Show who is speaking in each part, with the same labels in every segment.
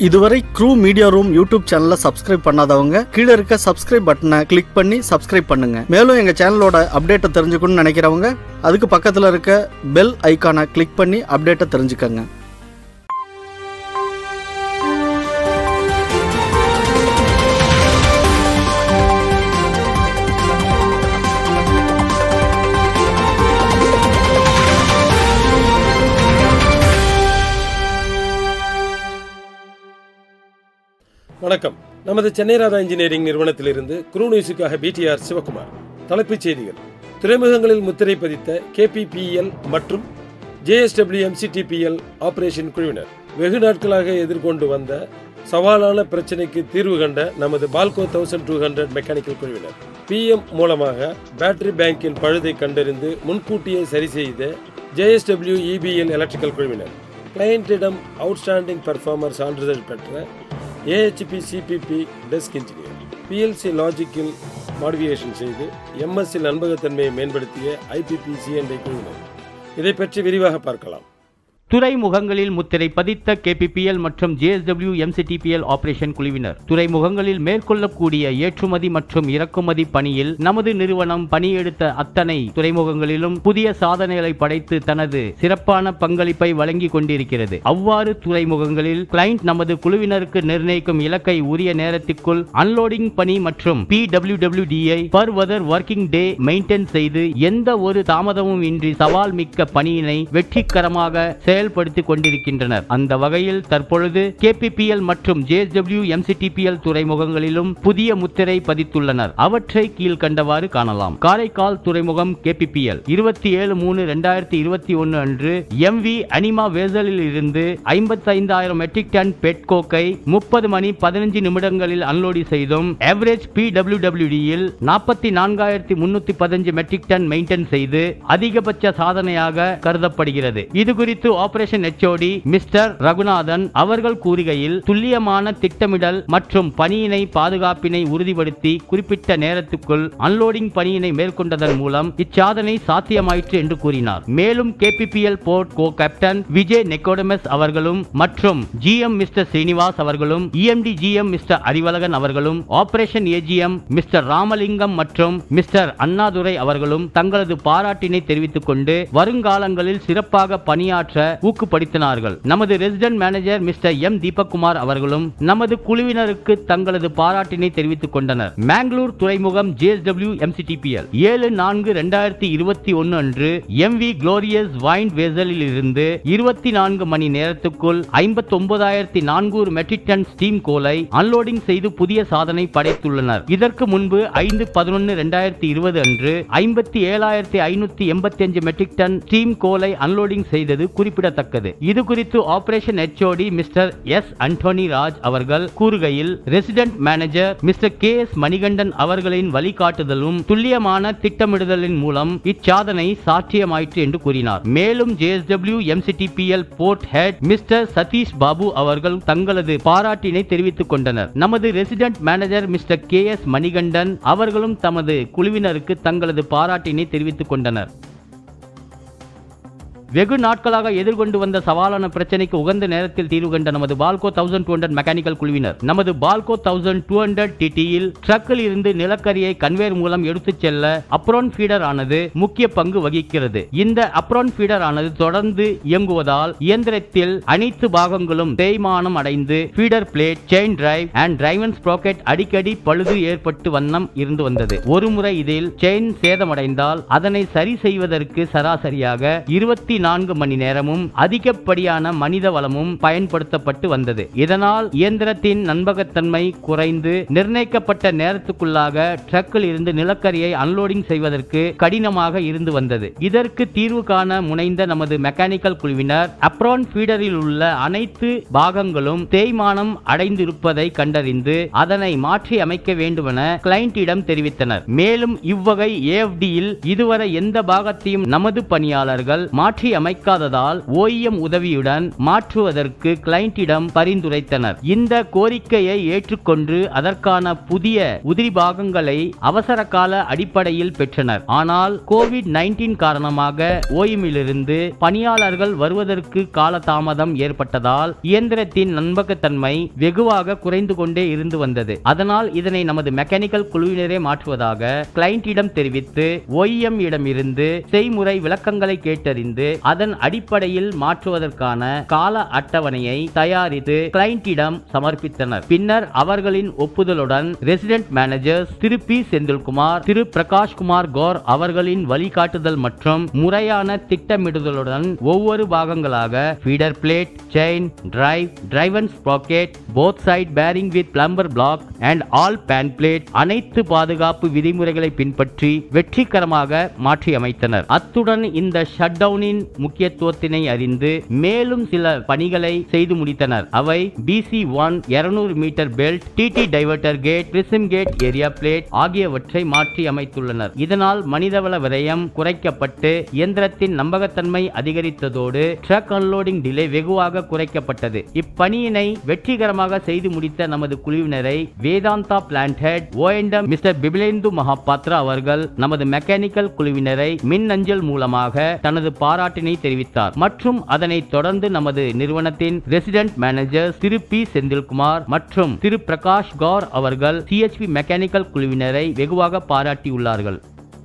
Speaker 1: இதுவரை crew media room YouTube சேனலை subscribe பண்ணாதவங்க கீழே இருக்க சப்ஸ்கிரைப் பட்டனை கிளிக் பண்ணி சப்ஸ்கிரைப் பண்ணுங்க மேலும் எங்க சேனலோட அப்டேட்டை தெரிஞ்சுக்கணும்னு நினைக்கிறவங்க அதுக்கு பக்கத்துல இருக்க பெல் ஐகானை கிளிக் பண்ணி அப்டேட்டை தெரிஞ்சுக்கங்க
Speaker 2: வணக்கம் நமது சென்னை ராதா இன்ஜினியரிங் நிறுவனத்திலிருந்து குரு நியூஸுக்காக பிடிஆர் சிவகுமார் தலைப்புச் செய்திகள் துறைமுகங்களில் முத்திரை பதித்த கேபிபிஎல் மற்றும் ஜேஎஸ்டபிள்யூ எம்சிடிபிஎல் ஆபரேஷன் குழுவினர் வெகு நாட்களாக எதிர்கொண்டு வந்த சவாலான பிரச்சனைக்கு தீர்வு கண்ட நமது Balco thousand two hundred mechanical குழுவினர் பிஎம் மூலமாக பேட்டரி பேங்கின் பழுதை கண்டறிந்து முன்கூட்டியே சரி செய்த ஜேஎஸ்டபிள்யூ இபிஎல் எலக்ட்ரிக்கல் குழுவினர் கிளையண்டிடம் அவுட்ஸ்டாண்டிங் பெர்ஃபார்மர் சான்றிதழ் பெற்ற AHP CPP desk engineer PLC லாஜிக்கில் மாடிஃபிகேஷன் செய்து எம்எஸ்சி நண்பகத்தன்மையை மேம்படுத்திய ஐபிபி சிஎன்ஐ குழுவினர் இதை பற்றி விரிவாக பார்க்கலாம்
Speaker 3: துறைமுகங்களில் முத்திரை பதித்த கேபிபிஎல் மற்றும் ஜேஎஸ்டபிள்யூ எம்சிடிபிஎல் ஆபரேஷன் குழுவினர் துறைமுகங்களில் மேற்கொள்ளக்கூடிய ஏற்றுமதி மற்றும் இறக்குமதி பணியில் நமது நிறுவனம் பணியெடுத்த அத்தனை துறைமுகங்களிலும் புதிய சாதனைகளை படைத்து தனது சிறப்பான பங்களிப்பை வழங்கி கொண்டிருக்கிறது அவ்வாறு துறைமுகங்களில் கிளைண்ட் நமது குழுவினருக்கு நிர்ணயிக்கும் இலக்கை உரிய நேரத்திற்குள் அன்லோடிங் பணி மற்றும் P W per weather working day maintain செய்து எந்த ஒரு தாமதமும் இன்றி சவால் மிக்க பணியினை வெற்றிகரமாக செயல்படுத்திக் கொண்டிருக்கின்றனர் அந்த வகையில் தற்பொழுது கேபிபிஎல் மற்றும் ஜேஎஸ்டபிள்யூ எம்சிடிபிஎல் துறைமுகங்களிலும் புதிய முத்திரை பதித்துள்ளனர் அவற்றை கீழ்கண்டவாறு காணலாம் காரைக்கால் துறைமுகம் கேபிபிஎல் இருபத்தி ஏழு மூணு ரெண்டாயிரத்தி இருபத்தி ஒன்னு அன்று எம்வி அனிமா வேசலில் இருந்து ஐம்பத்தைந்தாயிரம் மெட்ரிக் டன் பெட்கோக்கை முப்பது மணி பதினஞ்சு நிமிடங்களில் அன்லோடி செய்தும் ஆவரேஜ் பி டபிள்யூ நாற்பத்தி நான்காயிரத்தி முன்னூத்தி பதினஞ்சு மெட்ரிக் டன் மெயின்டைன் செய்து அதிகபட்ச சாதனையாக கருதப்படுகிறது இது குறித்து ஆபரேஷன் எச்ஓடி மிஸ்டர் ரகுநாதன் அவர்கள் கூறுகையில் துல்லியமான திட்டமிடல் மற்றும் பணியினை பாதுகாப்பினை உறுதிப்படுத்தி குறிப்பிட்ட நேரத்துக்குள் அன்லோடிங் பணியினை மேற்கொண்டதன் மூலம் இச்சாதனை சாத்தியமாயிற்று என்று கூறினார் மேலும் KPPL port co captain Vijay Nicodemus அவர்களும் மற்றும் ஜிஎம் மிஸ்டர் ஸ்ரீனிவாஸ் அவர்களும் இஎம்டி ஜிஎம் மிஸ்டர் அறிவழகன் அவர்களும் ஆபரேஷன் ஏஜிஎம் மிஸ்டர் ராமலிங்கம் மற்றும் மிஸ்டர் அண்ணாதுரை அவர்களும் தங்களது பாராட்டினை தெரிவித்துக் கொண்டு வருங்காலங்களில் சிறப்பாக பணியாற்ற ஊக்குப்படுத்தினார்கள் நமது resident manager mister M Deepakkumar அவர்களும் நமது குழுவினருக்கு தங்களது பாராட்டினை தெரிவித்துக் கொண்டனர் மேங்களூர் துறைமுகம் ஜேஎஸ்டபிள்யூ எம்சிடிபிஎல் ஏழு நான்கு இரண்டாயிரத்தி இருபத்தி ஒன்னு அன்று எம் வி குளோரியஸ் வைண்ட் வேசலில் இருந்து இருபத்தி நான்கு மணி நேரத்துக்குள் ஐம்பத்தி ஒன்பதாயிரத்தி நான்கூறு மெட்ரிக் டன் ஸ்டீம் கோலை அன்லோடிங் செய்து புதிய சாதனை படைத்துள்ளனர் இதற்கு முன்பு ஐந்து பதினொன்னு இரண்டாயிரத்தி இருபது அன்று ஐம்பத்தி ஏழாயிரத்தி ஐநூத்தி எண்பத்தி அஞ்சு மெட்ரிக் டன் ஸ்டீம் கோலை அன்லோடிங் செய்தது குறிப்பிடத்தக்கது இது குறித்து operation HOD mister S Antony Raj அவர்கள் கூறுகையில் resident manager mister K S Manikandan அவர்களின் வழிகாட்டுதலும் துல்லியமான திட்டமிடுதலின் மூலம் இச்சாதனை சாத்தியமாயிற்று என்று கூறினார் மேலும் JSW MCTPL port head mister Sathish Babu அவர்கள் தங்களது பாராட்டினை தெரிவித்துக் கொண்டனர் நமது resident manager mister K S Manikandan அவர்களும் தமது குழுவினருக்கு தங்களது பாராட்டினை தெரிவித்துக் கொண்டனர் வெகு நாட்களாக எதிர்கொண்டு வந்த சவாலான பிரச்சனைக்கு உகந்த நேரத்தில் தீர்வு கண்ட நமது Balco thousand two hundred mechanical குழுவினர் நமது பால்கோ தௌசண்ட் டூ ஹண்ட்ரட் டிடியில் ட்ரக்கில் இருந்து நிலக்கரியை கன்வேர் மூலம் எடுத்துச் செல்ல அப்ரோன் ஃபீடர் ஆனது முக்கிய பங்கு வகிக்கிறது இந்த அப்ரோன் ஃபீடர் ஆனது தொடர்ந்து இயங்குவதால் இயந்திரத்தில் அனைத்து பாகங்களும் தேய்மானம் அடைந்து feeder plate chain drive and driven sprocket அடிக்கடி பழுது ஏற்பட்டு வண்ணம் இருந்து வந்தது ஒருமுறை இதில் செயின் சேதமடைந்தால் அதனை சரி செய்வதற்கு சராசரியாக இருபத்தி நான்கு மணி நேரமும் அதிகப்படியான மனித வளமும் பயன்படுத்தப்பட்டு வந்தது இதனால் இயந்திரத்தின் நம்பகத்தன்மை குறைந்து நிர்ணயிக்கப்பட்ட நேரத்துக்குள்ளாக ட்ரக்கில் இருந்து நிலக்கரியை அன்லோடிங் செய்வதற்கு கடினமாக இருந்து வந்தது இதற்கு தீர்வு காண முனைந்த நமது மெக்கானிக்கல் குழுவினர் அப்ரான் ஃபீடரில் உள்ள அனைத்து பாகங்களும் தேய்மானம் அடைந்திருப்பதை கண்டறிந்து அதனை மாற்றி அமைக்க வேண்டுமென கிளைண்டிடம் தெரிவித்தனர் மேலும் இவ்வகை ஏஎஃப்டியில் இதுவரை எந்த பாகத்தையும் நமது பணியாளர்கள் மாற்றி அமைக்காததால் ஓஇஎம் உதவியுடன் மாற்றுவதற்கு கிளைண்டிடம் பரிந்துரைத்தனர் இந்த கோரிக்கையை ஏற்றுக்கொண்டு அதற்கான புதிய உதிரி பாகங்களை அவசர கால அடிப்படையில் பெற்றனர் ஆனால் கோவிட் நைன்டீன் காரணமாக ஓய்மிலிருந்து பணியாளர்கள் வருவதற்கு காலதாமதம் ஏற்பட்டதால் இயந்திரத்தின் நம்பகத்தன்மை வெகுவாக குறைந்து கொண்டே இருந்து வந்தது அதனால் இதனை நமது மெக்கானிக்கல் குழுவினரே மாற்றுவதாக கிளைண்டிடம் தெரிவித்து ஓய்எம் இடமிருந்து செய்முறை விளக்கங்களை கேட்டறிந்து அதன் அடிப்படையில் மாற்றுவதற்கான கால அட்டவணையை தயாரித்து கிளைண்டிடம் சமர்ப்பித்தனர் பின்னர் அவர்களின் ஒப்புதலுடன் ரெசிடென்ட் மேனேஜர்ஸ் திரு பி செந்தில்குமார் திரு பிரகாஷ் குமார் கோர் அவர்களின் வழிகாட்டுதல் மற்றும் முறையான திட்டமிடுதலுடன் ஒவ்வொரு பாகங்களாக feeder plate chain drive driven sprocket both side bearing with plummer block and all pan plate அனைத்து பாதுகாப்பு விதிமுறைகளை பின்பற்றி வெற்றிகரமாக மாற்றி அமைத்தனர் அத்துடன் இந்த ஷட் டவுனின் முக்கியத்துவத்தினை அறிந்து மேலும் சில பணிகளை செய்து முடித்தனர் அவை பிசி ஒன் இருநூறு metre belt TT diverter gate prism gate area plate ஆகியவற்றை மாற்றி அமைத்துள்ளனர் இதனால் மனிதவள விரயம் குறைக்கப்பட்டு இயந்திரத்தின் நம்பகத்தன்மை அதிகரித்ததோடு ட்ரக் அன்லோடிங் டிலே வெகுவாக குறைக்கப்பட்டது இப்பணியினை வெற்றிகரமாக செய்து முடித்த நமது குழுவினரை Vedanta plant head O and M mister Bibhulendu Mahapatra அவர்கள் நமது மெக்கானிக்கல் குழுவினரை மின் அஞ்சல் மூலமாக தனது பாராட்டினை தெரிவித்தார் மற்றும் அதனைத் தொடர்ந்து நமது நிறுவனத்தின் ரெசிடென்ட் மேனேஜர் திரு பி செந்தில்குமார் மற்றும் திரு பிரகாஷ் கௌர் அவர்கள் சிஎச்பி மெக்கானிக்கல் குழுவினரை வெகுவாக பாராட்டியுள்ளார்கள்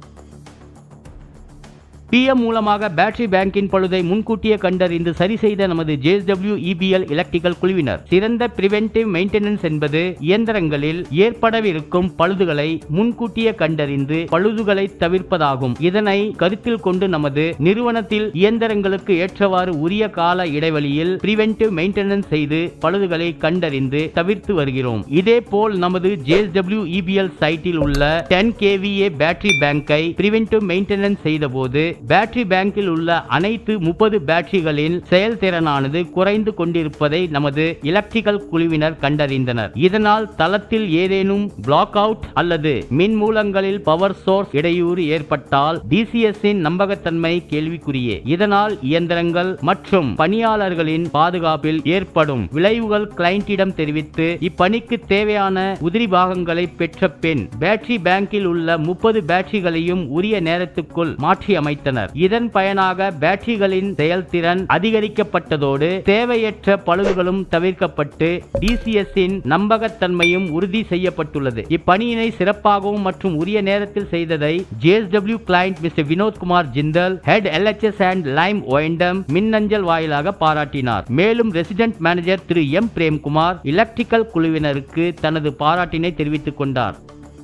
Speaker 3: பிஎம் மூலமாக பேட்டரி பேங்கின் பழுதை முன்கூட்டியே கண்டறிந்து சரி செய்த நமது ஜேஎஸ்டபிள்யூ இபிஎல் எலக்ட்ரிக்கல் குழுவினர் சிறந்த பிரிவென்டிவ் மெயின்டெனன்ஸ் என்பது இயந்திரங்களில் ஏற்படவிருக்கும் பழுதுகளை முன்கூட்டியே கண்டறிந்து பழுதுகளை தவிர்ப்பதாகும் இதனை கருத்தில் கொண்டு நமது நிறுவனத்தில் இயந்திரங்களுக்கு ஏற்றவாறு உரிய கால இடைவெளியில் பிரிவென்டிவ் மெயின்டெனன்ஸ் செய்து பழுதுகளை கண்டறிந்து தவிர்த்து வருகிறோம் இதே போல் நமது ஜேஎஸ்டபிள்யூ இபிஎல் சைட்டில் உள்ள டென் கேவிஏ பேட்டரி பேங்கை பிரிவென்டிவ் மெயின்டெனன்ஸ் செய்த போது பேட்டரி பேங்கில் உள்ள அனைத்து முப்பது பேட்டரிகளின் செயல்திறனானது குறைந்து கொண்டிருப்பதை நமது எலக்ட்ரிக்கல் குழுவினர் கண்டறிந்தனர் இதனால் தளத்தில் ஏதேனும் பிளாக் அவுட் அல்லது மின் மூலங்களில் பவர் சோர்ஸ் இடையூறு ஏற்பட்டால் டிசிஎஸ் இன் நம்பகத்தன்மை கேள்விக்குரியே இதனால் இயந்திரங்கள் மற்றும் பணியாளர்களின் பாதுகாப்பில் ஏற்படும் விளைவுகள் கிளைண்டிடம் தெரிவித்து இப்பணிக்கு தேவையான உதிரி பாகங்களை பெற்ற பின் பேட்டரி பேங்கில் உள்ள முப்பது பேட்டரிகளையும் உரிய நேரத்துக்குள் மாற்றி அமைத்தனர் இதன் பயனாக பேட்டரிகளின் செயல்திறன் அதிகரிக்கப்பட்டதோடு தேவையற்ற பழுதுகளும் தவிர்க்கப்பட்டு டிசிஎஸ் இன் நம்பகத்தன்மையும் உறுதி செய்யப்பட்டுள்ளது இப்பணியினை சிறப்பாகவும் மற்றும் உரிய நேரத்தில் செய்ததை JSW client mister Vinodkumar Jindal head LHS and lime O and M மின்னஞ்சல் வாயிலாக பாராட்டினார் மேலும் ரெசிடென்ட் மேனேஜர் திரு எம் பிரேம்குமார் எலக்ட்ரிக்கல் குழுவினருக்கு தனது பாராட்டினை தெரிவித்துக் கொண்டார்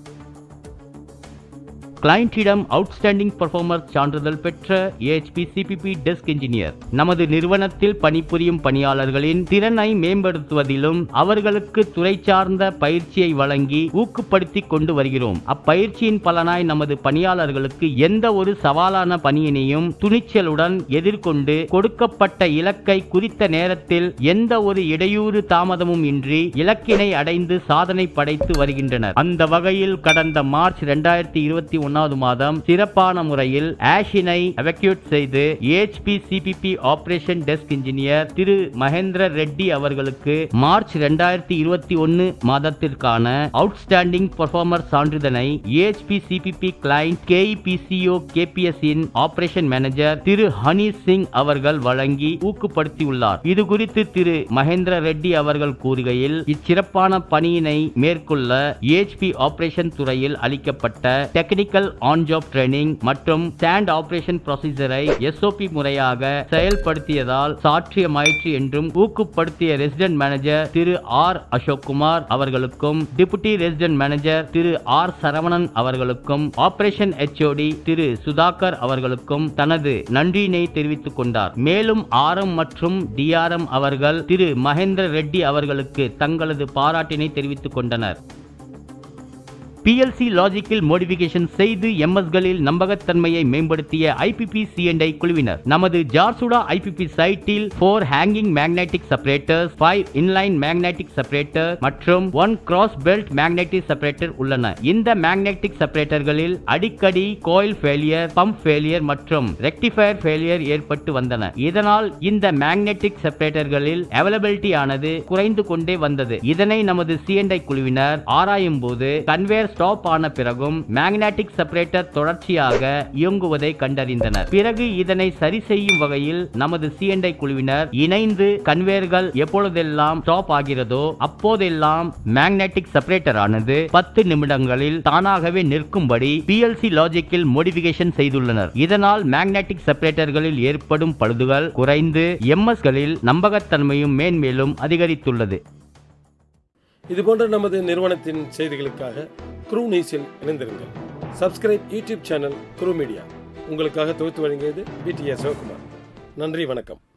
Speaker 3: கிளைண்டிடம் அவுட்ஸ்டாண்டிங் பர்ஃபார்மர் சான்றிதழ் பெற்ற ஏஹெச்பி சிபிபி டெஸ்க் இன்ஜினியர் நமது நிறுவனத்தில் பணிபுரியும் பணியாளர்களின் திறனை மேம்படுத்துவதிலும் அவர்களுக்கு துறை சார்ந்த பயிற்சியை வழங்கி ஊக்கப்படுத்தி கொண்டு வருகிறோம் அப்பயிற்சியின் பலனாய் நமது பணியாளர்களுக்கு எந்த ஒரு சவாலான பணியினையும் துணிச்சலுடன் எதிர்கொண்டு கொடுக்கப்பட்ட இலக்கை குறித்த நேரத்தில் எந்த ஒரு இடையூறு தாமதமும் இன்றி இலக்கினை அடைந்து சாதனை படைத்து வருகின்றனர் அந்த வகையில் கடந்த மார்ச் இரண்டாயிரத்தி இருபத்தி ஒன்னாவது மாதம் சிறப்பான முறையில் ஆஷினை எவக்யூட் செய்து AHP CPP operation desk engineer திரு மகேந்திர ரெட்டி அவர்களுக்கு மார்ச் இரண்டாயிரத்தி இருபத்தி ஒன்னு மாதத்திற்கான அவுட்ஸ்டாண்டிங் பர்ஃபார்மர் சான்றிதழை AHP CPP client KEPCO KPS in operation manager திரு ஹனி சிங் அவர்கள் வழங்கி ஊக்கப்படுத்தியுள்ளார் இது குறித்து திரு மகேந்திர ரெட்டி அவர்கள் கூறுகையில் இச்சிறப்பான பணியினை மேற்கொள்ள ஏஹெச்பி ஆபரேஷன் துறையில் அளிக்கப்பட்ட டெக்னிக்கல் ஆன் ஜாப் ட்ரைனிங் மற்றும் ஸ்டாண்ட் ஆபரேஷன் ப்ரொசீஜரை எஸ்ஓபி முறையாக செயல்படுத்தியதால் சாட்சியமாயிற்று என்றும் ஊக்கப்படுத்திய ரெசிடென்ட் மேனேஜர் திரு ஆர் அசோக் குமார் அவர்களுக்கும் டிப்யூட்டி ரெசிடென்ட் மேனேஜர் திரு ஆர் சரவணன் அவர்களுக்கும் ஆபரேஷன் எச்ஓடி திரு சுதாகர் அவர்களுக்கும் தனது நன்றியினை தெரிவித்துக் கொண்டார் மேலும் ஆர்எம் மற்றும் டிஆர்எம் அவர்கள் திரு மகேந்திர ரெட்டி அவர்களுக்கு தங்களது பாராட்டினை தெரிவித்துக் கொண்டனர் பிஎல்சி லாஜிக்கில் மோடிஃபிகேஷன் செய்து எம்எஸ்களில் நம்பகத்தன்மையை மேம்படுத்திய ஐபிபி சிஎன்ஐ குழுவினர் நமது ஜார்சுடா ஐபிபி சைட்டில் four hanging magnetic separators five inline magnetic separator மற்றும் one cross belt magnetic separator உள்ளன இந்த மேக்னெட்டிக் செப்பரேட்டர்களில் அடிக்கடி கோயில் ஃபெயிலியர் பம்ப் ஃபெயிலியர் மற்றும் ரெக்டிஃபயர் ஃபெயிலியர் ஏற்பட்டு வந்தன இதனால் இந்த மேக்னெட்டிக் செப்பரேட்டர்களில் அவைலபிலிட்டி ஆனது குறைந்து கொண்டே வந்தது இதனை நமது சிஎன்ஐ குழுவினர் ஆராயும் போது கன்வேயர் ஸ்டாப் ஆன பிறகும் மேக்னெட்டிக் செப்பரேட்டர் தொடர்ச்சியாக இயங்குவதை கண்டறிந்தனர் பிறகு இதனை சரி செய்யும் வகையில் நமது சிஎன்ஐ குழுவினர் இணைந்து கன்வேயர்கள் எப்பொழுதெல்லாம் ஸ்டாப் ஆகிறதோ அப்போதெல்லாம் மேக்னெட்டிக் செப்பரேட்டர் ஆனது பத்து நிமிடங்களில் தானாகவே நிற்கும்படி பிஎல்சி லாஜிக்கில் மோடிஃபிகேஷன் செய்துள்ளனர் இதனால் மேக்னெட்டிக் செப்பரேட்டர்களில் ஏற்படும் பழுதுகள் குறைந்து எம்எஸ்களில் நம்பகத்தன்மையும் மேன்மேலும் அதிகரித்துள்ளது
Speaker 2: இதுபோன்ற நமது நிறுவனத்தின் செய்திகளுக்காக குரூ நியூஸில் இணைந்திருங்கள் subscribe YouTube channel crew media உங்களுக்காக தொகுத்து வழங்கியது பிடிஎஸ் சிவகுமார் நன்றி வணக்கம்